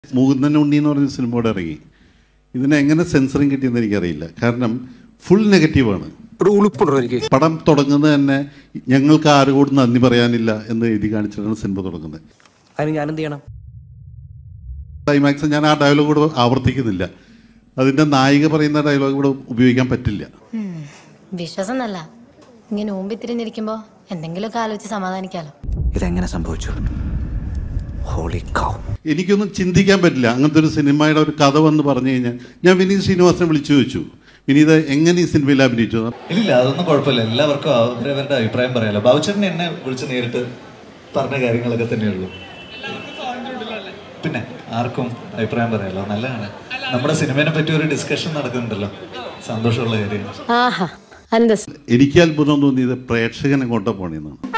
മുകുന്ദൻ ഉണ്ണി എന്ന് പറഞ്ഞ സിനിമയോടെ ഇറങ്ങി ഇതിനെ എങ്ങനെ സെൻസറിങ് കിട്ടിയെന്ന് എനിക്കറിയില്ല കാരണം ഫുൾ നെഗറ്റീവാണ് ഒരു ഉളുപ്പുണ്ടോ എനിക്ക് പടം തുടങ്ങുന്നത് തന്നെ ഞങ്ങൾക്ക് ആരോടും നന്ദി പറയാനില്ല എന്ന് എഴുതി കാണിച്ചിട്ടാണ് സിനിമ തുടങ്ങുന്നത് അതിന് ഞാൻ എന്ത് ചെയ്യണം ക്ലൈമാക്സ് ഞാൻ ആ ഡയലോഗ് കൂടെ ആവർത്തിക്കുന്നില്ല അതിൻ്റെ നായിക പറയുന്ന ഡയലോഗ് കൂടെ ഉപയോഗിക്കാൻ പറ്റില്ല ഉം. വിശ്വാസം നല്ല ഇങ്ങനെ ഊമ്പി തിരിഞ്ഞിരിക്കുമ്പോ എന്തെങ്കിലുമൊക്കെ ആലോചിച്ച് സമാധാനിക്കാലോ ഇതെങ്ങനെ സംഭവിച്ചു ഹോളി കൗ എനിക്കൊന്നും ചിന്തിക്കാൻ പറ്റില്ല അങ്ങനത്തെ ഒരു സിനിമയുടെ ഒരു കഥ വന്ന് പറഞ്ഞു കഴിഞ്ഞാൽ ഞാൻ വിനീത് ശ്രീനിവാസനെ വിളിച്ചു ചോദിച്ചു വിനീത് എങ്ങനെ ഈ സിനിമയിൽ അഭിനയിച്ചു ഇല്ല അതൊന്നും കുഴപ്പമില്ല എല്ലാവർക്കും അവരവരുടെ അഭിപ്രായം പറയാലോ ബാബുച്ചേട്ടൻ എന്നെ വിളിച്ച് നേരിട്ട് പറഞ്ഞ കാര്യങ്ങളൊക്കെ തന്നെയുള്ളൂ പിന്നെ ആർക്കും അഭിപ്രായം പറയാലോ നല്ലതാണ് നമ്മുടെ സിനിമയെ പറ്റി ഒരു ഡിസ്കഷൻ നടക്കുന്നുണ്ടല്ലോ സന്തോഷമുള്ള കാര്യമാണ് ആഹാ അന്തസ് എനിക്ക് അത്ഭുതം തോന്നിയത് പ്രേക്ഷകനെ കൊണ്ടു പോണെന്നാണ്